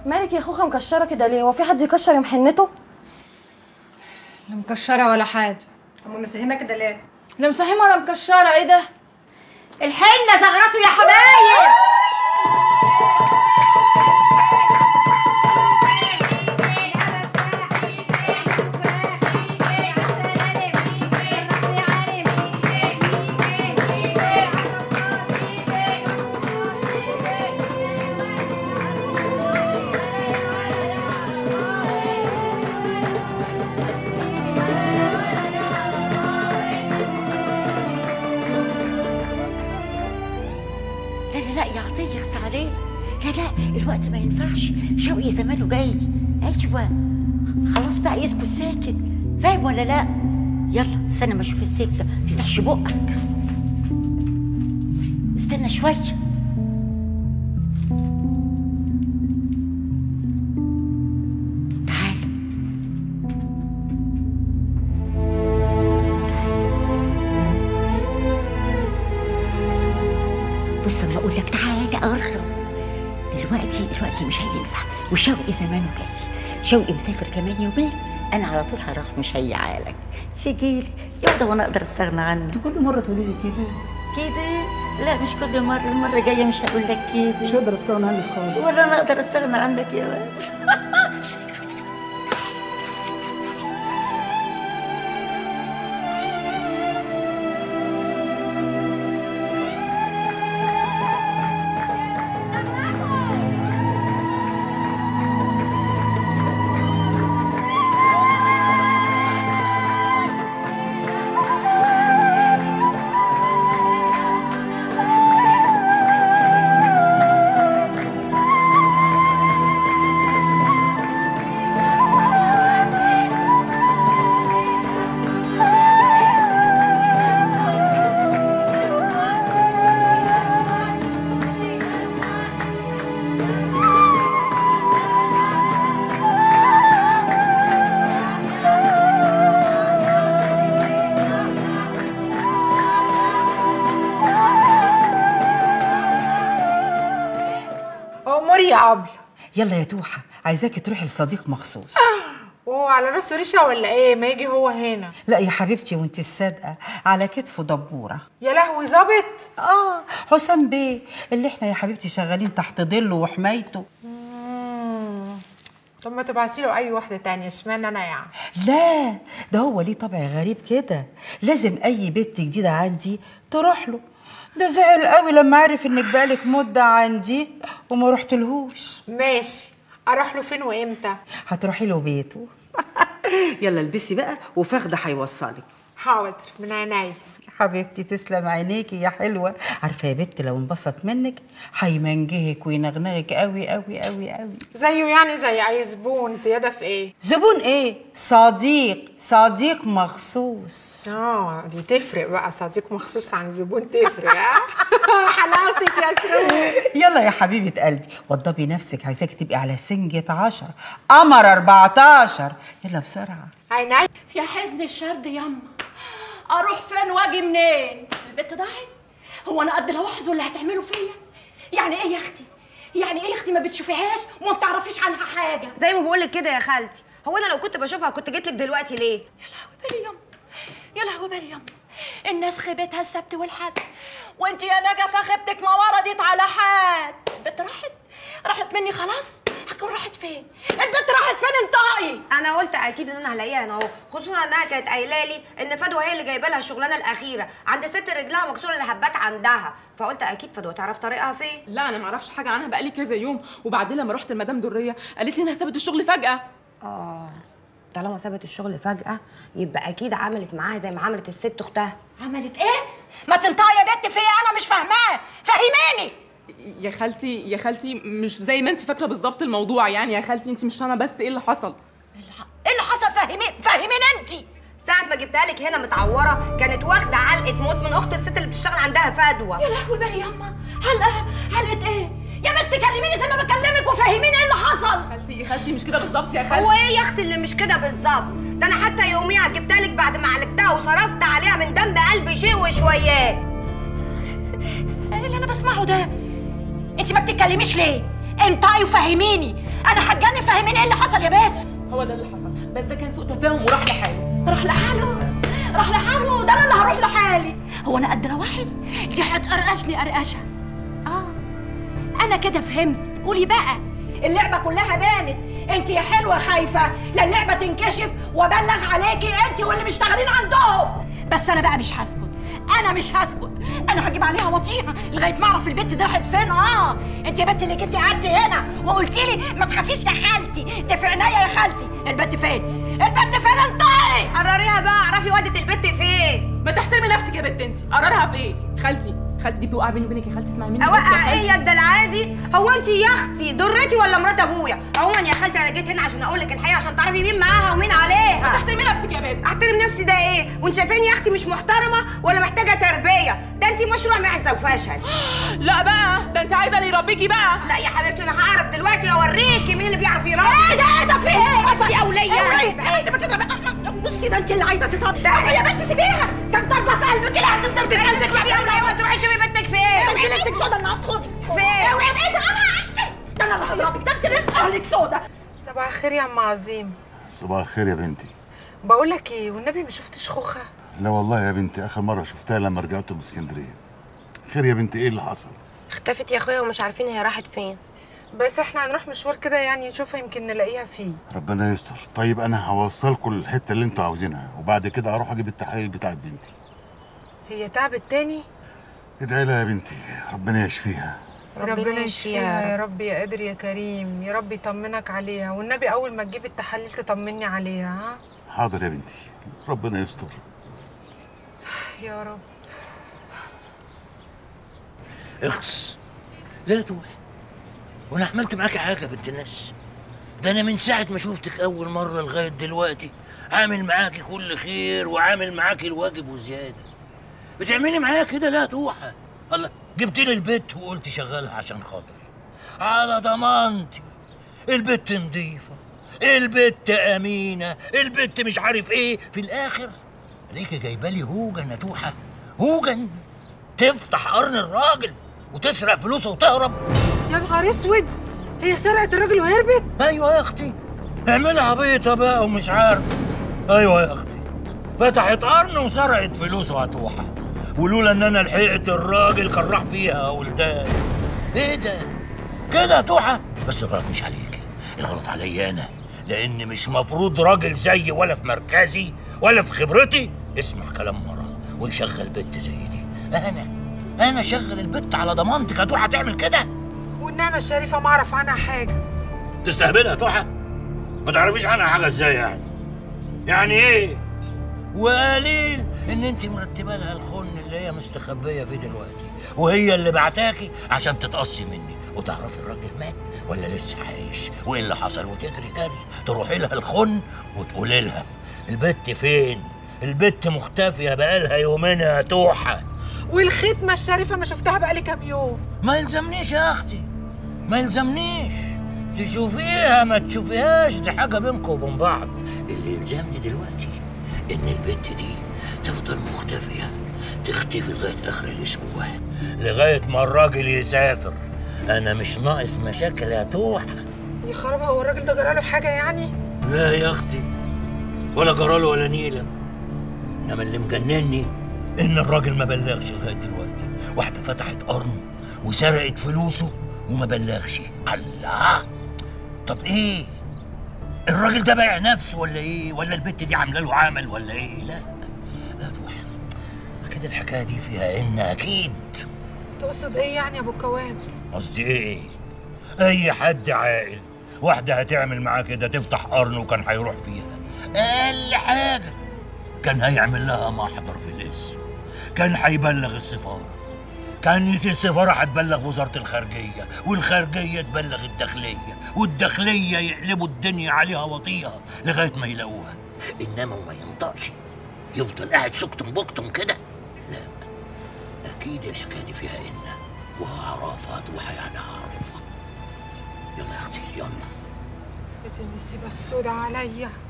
مالك يا خوخه مكشره كده ليه هو في حد يكشر يا محنته لا مكشره ولا حاجه امال مساهمه كده ليه لا مساهمه ولا مكشره ايه ده الحنه زغرته يا حبايب لا لا لا يا عطيه يخص عليه لا لا الوقت ما ينفعش شوقي زمانه جاي ايوه خلاص بقى يسكت ساكت فاهم ولا لا يلا استنى ما اشوف السكه ما تفتحش بقك استنى شويه تعال بص اما اقول لك تعالى قرب دلوقتي دلوقتي مش هينفع وشوقي زمانه جاي شوقي مسافر كمان يومين انا على طول هروح مش هيعالك تيجيلي يا ده وانا اقدر استغنى عنك كل مرة تقولي لي كده كده لا مش كل مرة المرة الجاية مش هقول لك مش كده هقدر استغنى عنك خالص ولا انا اقدر استغنى عنك يا ولد اموري يا ابله يلا يا توحة عايزاكي تروحي لصديق مخصوص هو على راسه ريشه ولا ايه ما يجي هو هنا لا يا حبيبتي وانت الصادقة على كتفه دبورة يا لهوي ظابط اه حسام بيه اللي احنا يا حبيبتي شغالين تحت ظله وحمايته طب ما تبعتي له اي واحده تانية اشمعنى انا يعني لا ده هو ليه طبع غريب كده لازم اي بنت جديدة عندي تروح له ده زعل قوي لما عرف انك بقالك مدة عندي وما رحتلهوش ماشي اروح له فين وامتى هتروحي له بيته يلا البسي بقى وفخده هيوصلك حاضر من عينيا حبيبتي تسلم عينيكي يا حلوه عارفه يا بنت لو انبسط منك هيمنجهك وينغنغك قوي قوي قوي قوي زيه يعني زي اي زبون زياده في ايه زبون ايه صديق صديق مخصوص اه دي تفرق بقى صديق مخصوص عن زبون تفرق ها؟ حلاوتك يا سرور يلا يا حبيبه قلبي وضبي نفسك عايزاك تبقي على سنجة عشرة قمر 14 يلا بسرعه عيني يا حزن الشرد ياما اروح فين واجي منين البت ضاعت هو انا قد الوحظ اللي هتعمله فيا يعني ايه يا اختي يعني ايه يا اختي ما بتشوفيهاش وما بتعرفيش عنها حاجه زي ما بقول لك كده يا خالتي هو انا لو كنت بشوفها كنت جيت لك دلوقتي ليه يا لهوي بالي ياما يا لهوي بالي ياما الناس خيبتها السبت والحد وانت يا نجفه خيبتك ما وردت على حد البت راحت راحت مني خلاص هكون راحت فين البت راحت فين انطقي انا قلت اكيد ان انا هلاقيها هنا اهو خصوصا انها كانت قايله لي ان فدوى هي اللي جايبه لها الشغلانه الاخيره عند ست رجلها مكسوره اللي هبات عندها فقلت اكيد فدوى تعرف طريقها فين لا انا ما اعرفش حاجه عنها بقالي كذا يوم وبعدين لما رحت المدام دريه قالت لي انها سابت الشغل فجاه اه طالما سابت الشغل فجاه يبقى اكيد عملت معاها زي ما عملت الست اختها عملت ايه ما تنطقي يا بنت في ايه انا مش فاهماه فهميني يا خالتي يا خالتي مش زي ما انت فاكره بالظبط الموضوع يعني يا خالتي انت مش فاهمه بس ايه اللي حصل ايه اللي حصل فهمين فهمين انت ساعة ما جبتها لك هنا متعورة كانت واخدة علقة موت من أخت الست اللي بتشتغل عندها فدوى يا لهوي بالي ياما حلقه حلقه ايه يا بنت كلميني زي ما بكلمك وفهميني ايه اللي حصل خالتي خالتي مش كده بالظبط يا خالتي هو ايه يا اختي اللي مش كده بالظبط ده انا حتى يوميها جبتها لك بعد ما عالجتها وصرفت عليها من دم قلبي شيء وشويات ايه اللي انا بسمعه ده انت ما بتتكلميش ليه انطقي وفهميني انا هتجنن فهميني ايه اللي حصل يا بنت هو ده اللي حصل بس ده كان سوء تفاهم وراح لحاله راح لحاله راح لحاله ده انا اللي هروح لحالي هو انا قد لواحظ دي هتقرقشني قرقشه اه انا كده فهمت قولي بقى اللعبة كلها بانت انت يا حلوة خايفة لا اللعبة تنكشف وابلغ عليكي انت واللي مشتغلين عندهم بس انا بقى مش هسكت انا مش هسكت انا هجيب عليها وطيها لغايه ما اعرف البت دي راحت فين اه انت يا بنت اللي جيتي قعدتي هنا وقلتي لي ما تخافيش يا خالتي ده في عينيا يا خالتي البت فين البت فين انطقي قرريها بقى اعرفي ودت البت فين ما تحترمي نفسك يا بنت انت قرارها في ايه خالتي خالتي دي بتوقع بيني وبينك يا خالتي اسمعي مني بس يا اوقع خالتي. ايه يا ده العادي هو انت يا اختي ضرتي ولا مرات ابويا عموما يا خالتي انا جيت هنا عشان اقول لك الحقيقه عشان تعرفي مين معاها ومين عليها تحترمي نفسك يا بنت احترم نفسي ده ايه وانت شايفاني يا اختي مش محترمه ولا محتاجه تربيه ده انت مشروع معزه وفشل لا بقى ده انت عايزه اللي يربيكي بقى لا يا حبيبتي انا هعرف دلوقتي اوريكي مين اللي بيعرف يربي ايه ده ايه ده في ايه بس يا اوليه ايه يا بنت ما تضربي بصي ده انت اللي عايزه تضربي يا بنت سيبيها ده ضربه في قلبك لا هتضربي في قلبك يا اوليه وتروحي تشوفي بنتك فين انت ليلتك سودا النهارده خدي فين؟ اوعي بعيد عنها ده انا اللي هضربك ده انت ليلتك اهلك سودا صباح الخير يا ام عظيم صباح الخير يا بنتي بقول لك ايه والنبي ما شفتش خوخه لا والله يا بنتي اخر مره شفتها لما رجعت من اسكندريه خير يا بنتي ايه اللي حصل اختفت يا اخويا ومش عارفين هي راحت فين بس احنا هنروح مشوار كده يعني نشوفها يمكن نلاقيها فيه ربنا يستر طيب انا هوصلكم للحته اللي انتوا عاوزينها وبعد كده اروح اجيب التحاليل بتاعت بنتي هي تعبت تاني ادعي لها يا بنتي ربنا يشفيها ربنا يشفيها يا رب يا قادر يا كريم يا رب يطمنك عليها والنبي اول ما تجيب التحاليل تطمني عليها ها حاضر يا بنتي ربنا يستر يا رب اخس لا تروح وانا عملت معاكي حاجه يا بنت الناس ده انا من ساعه ما شفتك اول مره لغايه دلوقتي عامل معاكي كل خير وعامل معاكي الواجب وزياده بتعملي معايا كده لا توحى الله جبت لي البت وقلت شغلها عشان خاطري على ضمانتي البت نظيفه البت امينه البت مش عارف ايه في الاخر ليكي جايبه لي هوجن يا توحه هوجن تفتح قرن الراجل وتسرق فلوسه وتهرب يا نهار اسود هي سرقت الراجل وهربت ايوه يا اختي اعملها عبيطه بقى ومش عارف ايوه يا اختي فتحت قرن وسرقت فلوسه هتوحى ولولا ان انا لحقت الراجل كان راح فيها ولدان ايه ده كده توحى بس الغلط مش عليك الغلط عليا انا لان مش مفروض راجل زيي ولا في مركزي ولا في خبرتي يسمع كلام مرة ويشغل بنت زي دي انا انا شغل البت على ضمانتك هتروح تعمل كده والنعمه الشريفه ما اعرف عنها حاجه تستهبلها توحى ما تعرفيش عنها حاجه ازاي يعني يعني ايه وقليل ان انت مرتبه لها الخن اللي هي مستخبيه فيه دلوقتي وهي اللي بعتاكي عشان تتقصي مني وتعرفي الراجل مات ولا لسه عايش وايه اللي حصل وتجري جري تروحي لها الخن وتقولي لها البت فين البت مختفيه بقالها يومين يا توحه والختمه الشريفه ما شفتها بقالي كام يوم ما يلزمنيش يا اختي ما يلزمنيش تشوفيها ما تشوفيهاش دي حاجه بينكم وبين بعض اللي يلزمني دلوقتي ان البنت دي تفضل مختفيه تختفي لغايه اخر الاسبوع لغايه ما الراجل يسافر انا مش ناقص مشاكل يا توحه يا خرابه هو الراجل ده جراله حاجه يعني لا يا اختي ولا جراله ولا نيله انما اللي مجنني ان الراجل ما بلغش لغايه دلوقتي واحده فتحت قرن وسرقت فلوسه وما بلغش الله طب ايه الراجل ده بايع نفسه ولا ايه ولا البت دي عامله له عمل ولا ايه لا لا توح اكيد الحكايه دي فيها ان اكيد تقصد ايه يعني يا ابو الكوام قصدي ايه اي حد عاقل واحده هتعمل معاه كده تفتح قرن وكان هيروح فيها اقل حاجه كان هيعمل لها محضر في الاسم كان هيبلغ السفاره كانت السفاره هتبلغ وزاره الخارجيه والخارجيه تبلغ الداخليه والداخليه يقلبوا الدنيا عليها وطيها لغايه ما يلاقوها انما وما ينطقش يفضل قاعد سكتم بكتم كده لا اكيد الحكايه دي فيها ان وهعرفها تروح يعني هعرفها يلا يا اختي يلا بتنسي بس سودا عليا